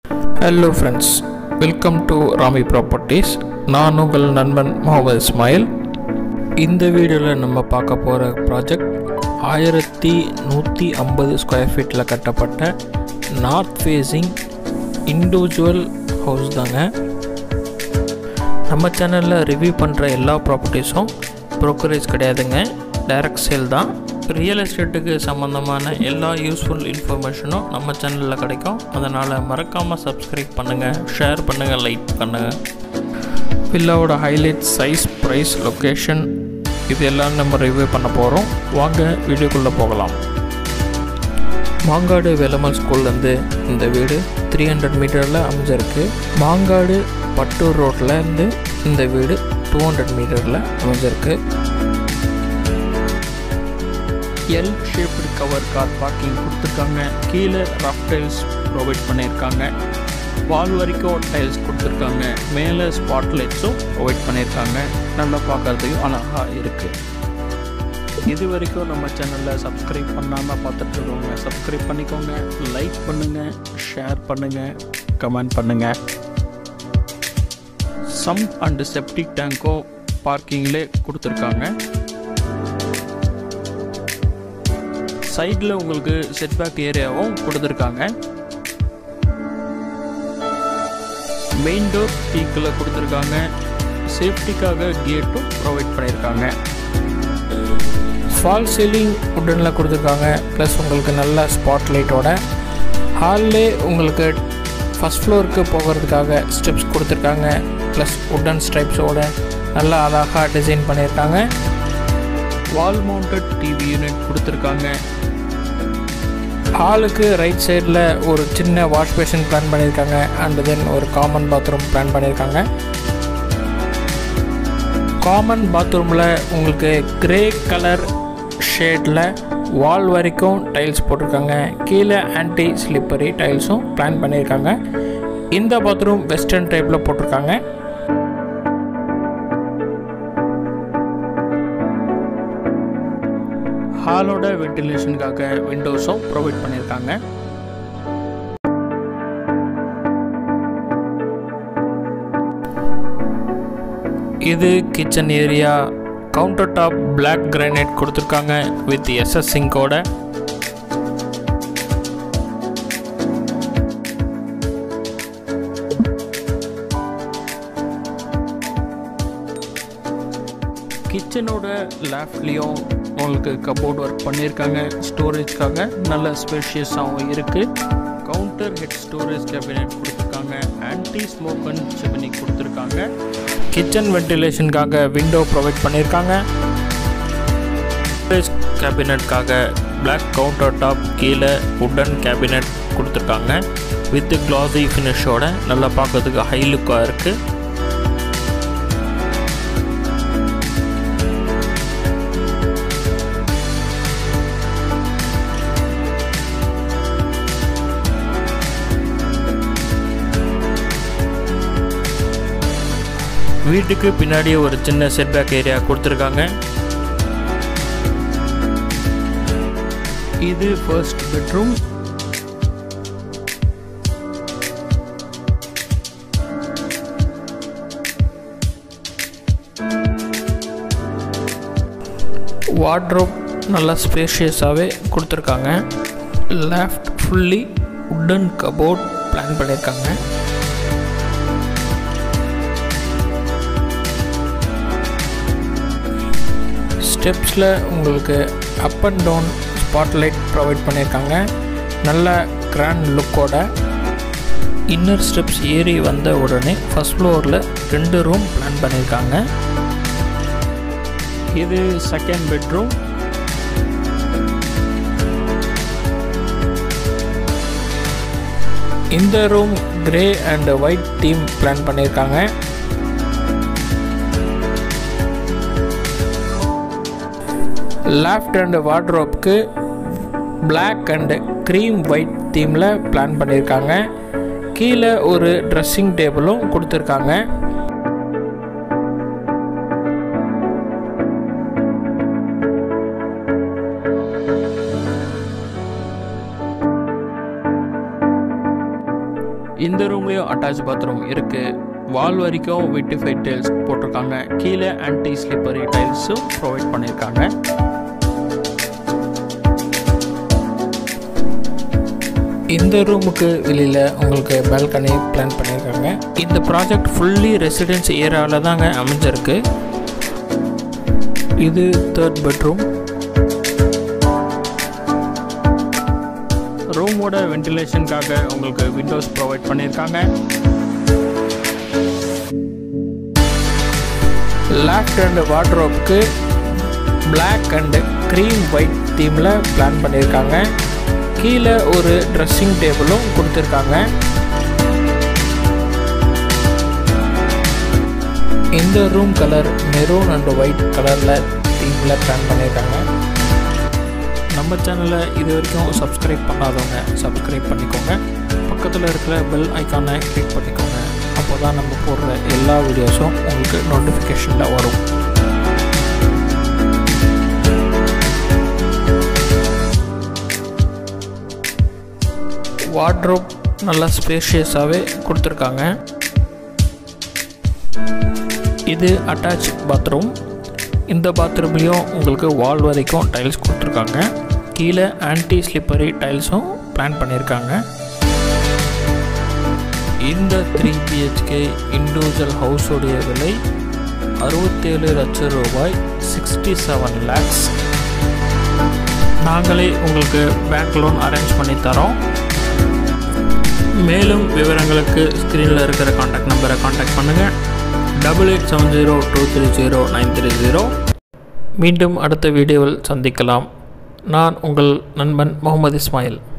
hello friends welcome to Rami properties நான் உங்கள் நண்பன் முகமது இஸ்மாயில் இந்த வீடியோவில் நம்ம பார்க்க போகிற ப்ராஜெக்ட் ஆயிரத்தி நூற்றி ஐம்பது ஸ்கொயர் ஃபீட்டில் கட்டப்பட்ட நார்த் ஃபேஸிங் இண்டிவிஜுவல் ஹவுஸ் தாங்க நம்ம சேனலில் ரிவ்யூ பண்ணுற எல்லா ப்ராப்பர்ட்டிஸும் ப்ரோக்கரேஜ் கிடையாதுங்க டைரக்ட் சேல் தான் ரியல் எஸ்டேட்டுக்கு சம்மந்தமான எல்லா யூஸ்ஃபுல் இன்ஃபர்மேஷனும் நம்ம சேனலில் கிடைக்கும் அதனால் மறக்காமல் சப்ஸ்கிரைப் பண்ணுங்கள் ஷேர் பண்ணுங்கள் லைக் பண்ணுங்கள் வில்லாவோட ஹைலைட் சைஸ் ப்ரைஸ் லொக்கேஷன் இது எல்லாம் நம்ம ரிவ்யூ பண்ண போகிறோம் வாங்க வீடியோக்குள்ளே போகலாம் மாங்காடு வேலம்மாள் ஸ்கூல்லேருந்து இந்த வீடு த்ரீ ஹண்ட்ரட் மீட்டரில் அமைஞ்சிருக்கு மாங்காடு பட்டூர் ரோட்டில் இருந்து இந்த வீடு டூ ஹண்ட்ரட் மீட்டரில் அமைஞ்சிருக்கு L shaped cover car parking கொடுத்துருக்காங்க கீழே ரஃப் டைல்ஸ் ப்ரொவைட் பண்ணியிருக்காங்க வால் வரைக்கும் டைல்ஸ் கொடுத்துருக்காங்க மேலே ஸ்பாட் லைட்ஸும் ப்ரொவைட் பண்ணியிருக்காங்க நல்லா பார்க்கறதுக்கு அழகாக இருக்குது இது வரைக்கும் நம்ம சேனலில் சப்ஸ்கிரைப் பண்ணாமல் பார்த்துட்டு இருக்கோங்க சப்ஸ்கிரைப் பண்ணிக்கோங்க லைக் பண்ணுங்கள் ஷேர் பண்ணுங்கள் கமெண்ட் பண்ணுங்கள் சம் அண்டு செப்டிக் டேங்க்கோ பார்க்கிங்லே கொடுத்துருக்காங்க சைடில் உங்களுக்கு செட்பேக் ஏரியாவும் கொடுத்துருக்காங்க மெயின் டோர் டீக்கில் கொடுத்துருக்காங்க சேஃப்டிக்காக கேட்டும் ப்ரொவைட் பண்ணியிருக்காங்க ஃபால் சீலிங் உட்டனில் கொடுத்துருக்காங்க ப்ளஸ் உங்களுக்கு நல்ல ஸ்பாட் லைட்டோட ஹால்லே உங்களுக்கு ஃபஸ்ட் ஃப்ளோருக்கு போகிறதுக்காக ஸ்டெப்ஸ் கொடுத்துருக்காங்க ப்ளஸ் உட்டன் ஸ்ட்ரைப்ஸோட நல்லா அழகாக டிசைன் பண்ணியிருக்காங்க வால் மவுண்டட் டிவி யூனிட் கொடுத்துருக்காங்க ஹாலுக்கு ரைட் சைடில் ஒரு சின்ன வாஷ் பேஷன் பிளான் பண்ணியிருக்காங்க அண்ட் தென் ஒரு காமன் பாத்ரூம் பிளான் பண்ணியிருக்காங்க காமன் பாத்ரூமில் உங்களுக்கு கிரே கலர் ஷேடில் வால் வரைக்கும் டைல்ஸ் போட்டிருக்காங்க கீழே ஆன்டி ஸ்லிப்பரி டைல்ஸும் பிளான் பண்ணியிருக்காங்க இந்த பாத்ரூம் வெஸ்டர்ன் டைப்பில் போட்டிருக்காங்க ஹாலோட வென்டிலேஷனுக்காக விண்டோஸும் ப்ரொவைட் பண்ணியிருக்காங்க இது kitchen area counter top black granite கொடுத்துருக்காங்க வித் எஸ்எஸ் சிங்கோட கிச்சனோட லேஃப்ட்லேயும் உங்களுக்கு கபோர்ட் ஒர்க் பண்ணியிருக்காங்க ஸ்டோரேஜ்க்காக நல்ல ஸ்பேஷியஸாகவும் இருக்குது கவுண்டர் ஹெட் ஸ்டோரேஜ் கேபினெட் கொடுத்துருக்காங்க ஆன்டி ஸ்மோக்கன் சிமினி கொடுத்துருக்காங்க கிச்சன் வென்டிலேஷனுக்காக விண்டோ ப்ரொவைட் பண்ணியிருக்காங்க ஸ்டோரேஜ் கேபினட்காக பிளாக் கவுண்டர் டாப் கீழே உட்டன் கேபினட் கொடுத்துருக்காங்க வித் கிளாசி ஃபினிஷோட நல்லா பார்க்கறதுக்கு ஹை லுக்காக இருக்குது வீட்டுக்கு பின்னாடி ஒரு சின்ன செட்பேக் ஏரியா கொடுத்துருக்காங்க இது ஃபர்ஸ்ட் பெட்ரூம் வார்ட்ரோப் நல்லா ஸ்பேஷியஸாகவே கொடுத்துருக்காங்க left fully wooden cupboard plan பண்ணியிருக்காங்க ஸ்டெப்ஸில் உங்களுக்கு up and down spotlight provide பண்ணியிருக்காங்க நல்ல கிராண்ட் லுக்கோட இன்னர் ஸ்டெப்ஸ் ஏறி வந்த உடனே ஃபஸ்ட் ஃப்ளோரில் ரெண்டு ரூம் பிளான் பண்ணியிருக்காங்க இது செகண்ட் பெட்ரூம் இந்த room grey and white theme plan பண்ணியிருக்காங்க லேஃப்ட் அண்ட் வார்ட்ரோப்க்கு பிளாக் அண்ட் க்ரீம் ஒயிட் தீமில் பிளான் பண்ணியிருக்காங்க கீழே ஒரு ட்ரெஸ்ஸிங் டேபிளும் கொடுத்துருக்காங்க இந்த ரூம்லேயும் அட்டாச் பாத்ரூம் இருக்குது வால் வரைக்கும் விட்டிஃபைட் டைல்ஸ் போட்டிருக்காங்க கீழே ஆன்டி ஸ்லிப்பரி டைல்ஸும் ப்ரொவைட் பண்ணியிருக்காங்க இந்த ரூமுக்கு வெளியில் உங்களுக்கு பால்கனி பிளான் பண்ணியிருக்காங்க இந்த ப்ராஜெக்ட் ஃபுல்லி ரெசிடென்ஸ் ஏரியாவில் தாங்க அமைஞ்சிருக்கு இது தேர்ட் பெட்ரூம் ரூமோட வென்டிலேஷனுக்காக உங்களுக்கு விண்டோஸ் ப்ரொவைட் பண்ணியிருக்காங்க லேஃப்ட் அண்ட் வார்ட்ரோப்க்கு பிளாக் அண்டு க்ரீம் ஒயிட் தீமில் பிளான் பண்ணியிருக்காங்க கீழே ஒரு ட்ரெஸ்ஸிங் டேபிளும் கொடுத்துருக்காங்க இந்த room colour maroon and white கலரில் தீமில் பிளான் பண்ணியிருக்காங்க நம்ம சேனலை இது வரைக்கும் சப்ஸ்கிரைப் பண்ணாதவங்க சப்ஸ்கிரைப் பண்ணிக்கோங்க பக்கத்தில் இருக்கிற பெல் ஐக்கானை கிளிக் பண்ணிக்கோங்க அப்போ தான் நம்ம போடுற எல்லா வீடியோஸும் உங்களுக்கு நோட்டிஃபிகேஷனில் வரும் வார்ட்ரோப் நல்லா ஸ்பேஷியஸாகவே கொடுத்துருக்காங்க இது அட்டாச் பாத்ரூம் இந்த பாத்ரூம்லேயும் உங்களுக்கு வால் வரைக்கும் டைல்ஸ் கொடுத்துருக்காங்க கீழே ஆன்டி ஸ்லிப்பரி டைல்ஸும் பிளான் பண்ணியிருக்காங்க இந்த த்ரீ பிஹெச்கே இண்டிவிஜுவல் ஹவுஸோடைய விலை அறுபத்தேழு லட்சம் ரூபாய் சிக்ஸ்டி செவன் லேக்ஸ் நாங்களே உங்களுக்கு பேங்க் லோன் அரேஞ்ச் பண்ணி தரோம் மேலும் விவரங்களுக்கு ஸ்க்ரீனில் இருக்கிற காண்டாக்ட் நம்பரை காண்டாக்ட் பண்ணுங்கள் double eight seven zero two three zero nine three zero மீண்டும் அடுத்த வீடியோவில் சந்திக்கலாம் நான் உங்கள் நண்பன் முகமது இஸ்மாயில்